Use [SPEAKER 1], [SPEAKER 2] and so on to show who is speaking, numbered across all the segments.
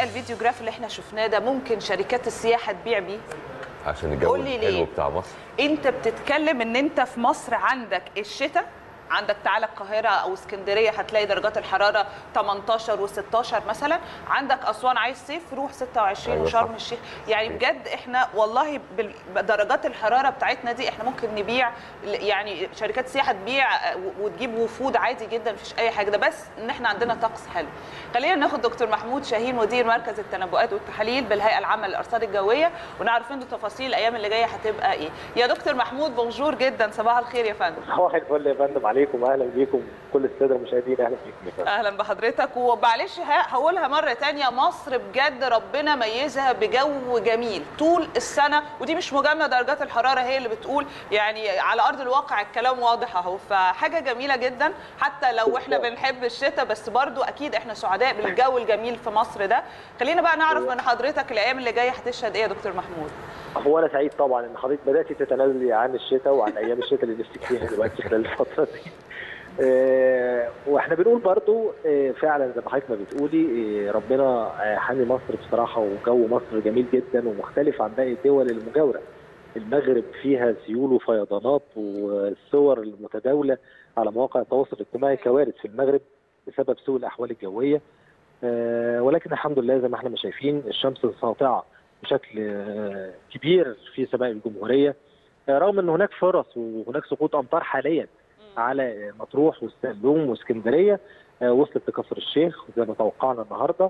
[SPEAKER 1] الفيديو جراف اللي احنا شفناه ده ممكن شركات السياحه تبيع بيه
[SPEAKER 2] عشان الجو
[SPEAKER 1] قول لي ليه؟
[SPEAKER 2] الحلو بتاع مصر
[SPEAKER 1] انت بتتكلم ان انت في مصر عندك الشتاء عندك تعالى القاهره او اسكندريه هتلاقي درجات الحراره 18 و16 مثلا عندك اسوان عايز صيف روح 26
[SPEAKER 2] أيوة
[SPEAKER 1] وشرم
[SPEAKER 2] صح.
[SPEAKER 1] الشيخ يعني بجد احنا والله بال- بدرجات الحراره بتاعتنا دي احنا ممكن نبيع يعني شركات سياحه تبيع آه، و- وتجيب وفود عادي جدا مفيش اي حاجه ده بس ان احنا عندنا طقس حلو خلينا ناخد دكتور محمود شاهين مدير مركز التنبؤات والتحاليل بالهيئه العامه للارصاد الجويه ونعرف منه تفاصيل الايام اللي جايه هتبقى ايه يا دكتور محمود بونجور جدا صباح الخير يا فندم
[SPEAKER 3] صباح الفل يا فندم عليكم واهلا بيكم كل الساده المشاهدين اهلا بيكم يا فندم
[SPEAKER 1] اهلا بحضرتك ومعلش ه- هقولها مره تانية مصر بجد ربنا ميزها بجو جميل طول السنه ودي مش مجامله درجات الحراره هي اللي بتقول يعني على ارض الواقع الكلام واضح اهو فحاجه جميله جدا حتى لو احنا بنحب الشتاء بس برضو اكيد احنا سعداء بالجو الجميل في مصر ده خلينا بقى نعرف من حضرتك الايام اللي جايه هتشهد ايه يا دكتور محمود
[SPEAKER 3] هو انا سعيد طبعا ان حضرتك بداتي تتنازلي عن الشتاء وعن ايام الشتاء اللي نفسك فيها دلوقتي خلال الفتره دي آه، واحنا بنقول برضو آه، فعلا زي ما حضرتك ما بتقولي آه، ربنا آه، حامي مصر بصراحه وجو مصر جميل جدا ومختلف عن باقي الدول المجاوره المغرب فيها سيول وفيضانات والصور المتداوله على مواقع التواصل الاجتماعي كوارث في المغرب بسبب سوء الاحوال الجويه آه، ولكن الحمد لله زي ما احنا ما شايفين الشمس ساطعه بشكل آه، كبير في سماء الجمهوريه آه، رغم ان هناك فرص وهناك سقوط امطار حاليا على مطروح والسلوم واسكندريه آه، وصلت لكفر الشيخ زي ما توقعنا النهارده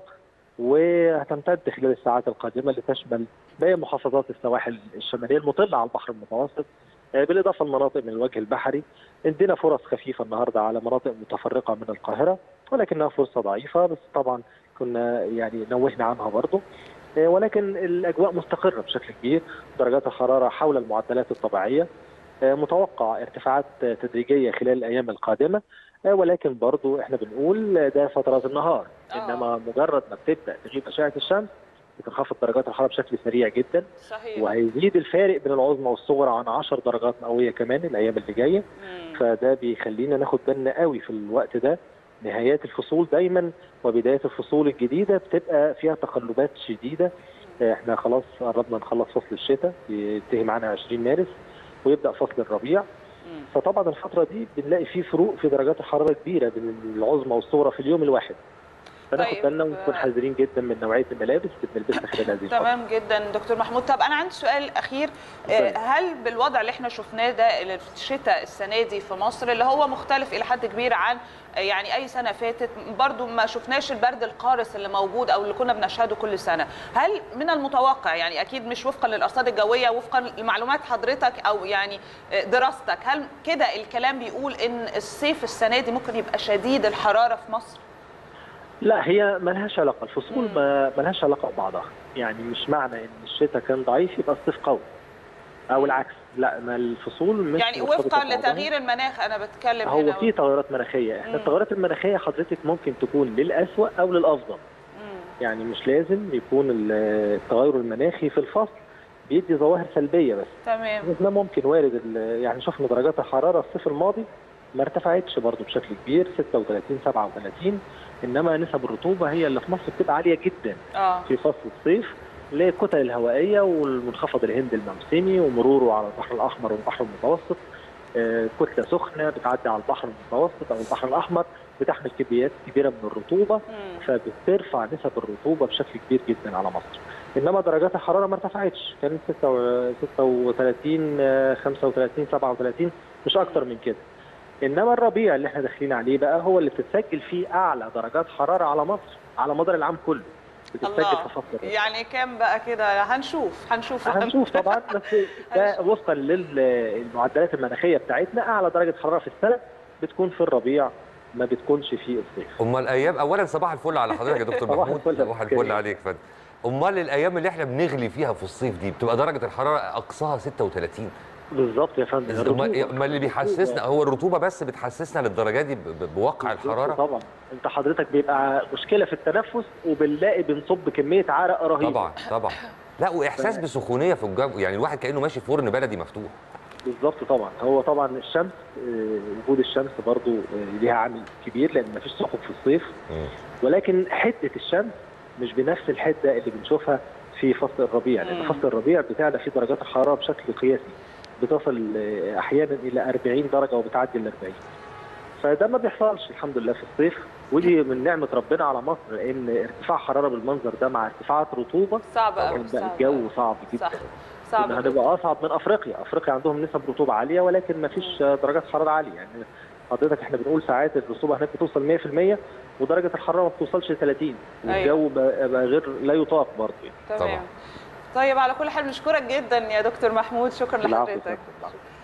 [SPEAKER 3] وهتمتد خلال الساعات القادمه لتشمل باقي محافظات السواحل الشماليه المطله على البحر المتوسط آه، بالاضافه لمناطق من الوجه البحري عندنا فرص خفيفه النهارده على مناطق متفرقه من القاهره ولكنها فرصه ضعيفه بس طبعا كنا يعني نوهنا عنها برضه آه، ولكن الاجواء مستقره بشكل كبير درجات الحراره حول المعدلات الطبيعيه آه، متوقع ارتفاعات آه، تدريجيه خلال الايام القادمه آه، ولكن برضو احنا بنقول آه، ده فترات النهار
[SPEAKER 1] آه.
[SPEAKER 3] انما مجرد ما بتبدا تغيب اشعه الشمس بتنخفض درجات الحراره بشكل سريع جدا
[SPEAKER 1] صحيح
[SPEAKER 3] وهيزيد الفارق بين العظمى والصغرى عن 10 درجات مئويه كمان الايام اللي جايه
[SPEAKER 1] مم.
[SPEAKER 3] فده بيخلينا ناخد بالنا قوي في الوقت ده نهايات الفصول دايما وبدايات الفصول الجديده بتبقى فيها تقلبات شديده احنا خلاص قربنا نخلص فصل الشتاء ينتهي معانا 20 مارس ويبدا فصل الربيع
[SPEAKER 1] مم.
[SPEAKER 3] فطبعا الفتره دي بنلاقي في فروق في درجات الحراره كبيره بين العظمى والصغرى في اليوم الواحد فناخد
[SPEAKER 1] طيب،
[SPEAKER 3] بالنا ونكون
[SPEAKER 1] آه.
[SPEAKER 3] حذرين جدا من نوعيه الملابس اللي بنلبسها خلال هذه الفتره
[SPEAKER 1] تمام جدا دكتور محمود طب انا عندي سؤال اخير آه،
[SPEAKER 3] اتفضل.
[SPEAKER 1] هل بالوضع اللي احنا شفناه ده اللي في الشتاء السنه دي في مصر اللي هو مختلف الى حد كبير عن آه، يعني اي سنه فاتت برضو ما شفناش البرد القارس اللي موجود او اللي كنا بنشهده كل سنه هل من المتوقع يعني اكيد مش وفقا للارصاد الجويه وفقا لمعلومات حضرتك او يعني آه، دراستك هل كده الكلام بيقول ان الصيف السنه دي ممكن يبقى شديد الحراره في مصر
[SPEAKER 3] لا هي ملهاش علاقه الفصول
[SPEAKER 1] مم.
[SPEAKER 3] ما ملهاش علاقه ببعضها يعني مش معنى ان الشتاء كان ضعيف يبقى الصيف قوي او العكس لا ما الفصول مش
[SPEAKER 1] يعني
[SPEAKER 3] مرتبطة
[SPEAKER 1] وفقا
[SPEAKER 3] ببعضها.
[SPEAKER 1] لتغيير المناخ انا بتكلم
[SPEAKER 3] هو
[SPEAKER 1] هنا
[SPEAKER 3] في تغيرات مناخيه احنا
[SPEAKER 1] مم.
[SPEAKER 3] التغيرات المناخيه حضرتك ممكن تكون للاسوأ او للافضل
[SPEAKER 1] مم.
[SPEAKER 3] يعني مش لازم يكون ال- التغير المناخي في الفصل بيدي ظواهر سلبيه بس
[SPEAKER 1] تمام
[SPEAKER 3] ده ممكن وارد ال- يعني شفنا درجات الحراره الصيف الماضي ما ارتفعتش برضه بشكل كبير 36 37 انما نسب الرطوبه هي اللي في مصر بتبقى عاليه جدا
[SPEAKER 1] اه
[SPEAKER 3] في فصل الصيف للكتل الهوائيه والمنخفض الهند الموسمي ومروره على البحر الاحمر والبحر المتوسط آه، كتله سخنه بتعدي على البحر المتوسط او البحر الاحمر بتحمل كميات كبيره من الرطوبه
[SPEAKER 1] مم.
[SPEAKER 3] فبترفع نسب الرطوبه بشكل كبير جدا على مصر انما درجات الحراره ما ارتفعتش كانت 36 آه، 35 37 مش اكتر من كده انما الربيع اللي احنا داخلين عليه بقى هو اللي بتتسجل فيه اعلى درجات حراره على مصر على مدار العام كله بتتسجل
[SPEAKER 1] الله
[SPEAKER 3] في فصل الربيع.
[SPEAKER 1] يعني كام بقى كده هنشوف هنشوف
[SPEAKER 3] هنشوف طبعا بس ده وفقا للمعدلات المناخيه بتاعتنا اعلى درجه حراره في السنه بتكون في الربيع ما بتكونش في الصيف
[SPEAKER 2] امال ايام اولا صباح الفل على حضرتك يا دكتور
[SPEAKER 3] صباح
[SPEAKER 2] محمود
[SPEAKER 3] الفل يا
[SPEAKER 2] صباح
[SPEAKER 3] دكتور
[SPEAKER 2] الفل عليك فندم امال الايام اللي احنا بنغلي فيها في الصيف دي بتبقى درجه الحراره اقصاها 36
[SPEAKER 3] بالظبط يا فندم
[SPEAKER 2] ما
[SPEAKER 3] الرطوبة.
[SPEAKER 2] ما اللي بيحسسنا هو الرطوبه بس بتحسسنا للدرجه دي ب- ب- بواقع الحراره
[SPEAKER 3] طبعا انت حضرتك بيبقى مشكله في التنفس وبنلاقي بنصب كميه عرق رهيبه
[SPEAKER 2] طبعا طبعا لا واحساس بسخونيه في الجو يعني الواحد كانه ماشي في فرن بلدي مفتوح
[SPEAKER 3] بالظبط طبعا هو طبعا الشمس آه، وجود الشمس برضو آه، ليها عامل كبير لان مفيش سحب في الصيف
[SPEAKER 2] مم.
[SPEAKER 3] ولكن حده الشمس مش بنفس الحده اللي بنشوفها في فصل الربيع لان
[SPEAKER 1] مم.
[SPEAKER 3] فصل الربيع بتعلى فيه درجات الحراره بشكل قياسي بتصل آه، احيانا الى 40 درجه وبتعدي ال 40 فده ما بيحصلش الحمد لله في الصيف ودي من نعمه ربنا على مصر لان ارتفاع حراره بالمنظر ده مع ارتفاعات رطوبه
[SPEAKER 1] صعب قوي
[SPEAKER 3] بقى الجو صعب جدا
[SPEAKER 1] صح صعب
[SPEAKER 3] كنا
[SPEAKER 1] جداً.
[SPEAKER 3] هنبقى اصعب من افريقيا افريقيا عندهم نسب رطوبه عاليه ولكن ما فيش درجات حراره عاليه يعني حضرتك احنا بنقول ساعات الرطوبه هناك بتوصل 100% ودرجه الحراره ما بتوصلش ل 30 والجو بقى بقى غير لا يطاق برضه يعني.
[SPEAKER 1] تمام
[SPEAKER 2] طبعاً.
[SPEAKER 1] طيب على كل حال بنشكرك جدا يا دكتور محمود شكرا
[SPEAKER 3] العفو
[SPEAKER 1] لحضرتك
[SPEAKER 3] العفو.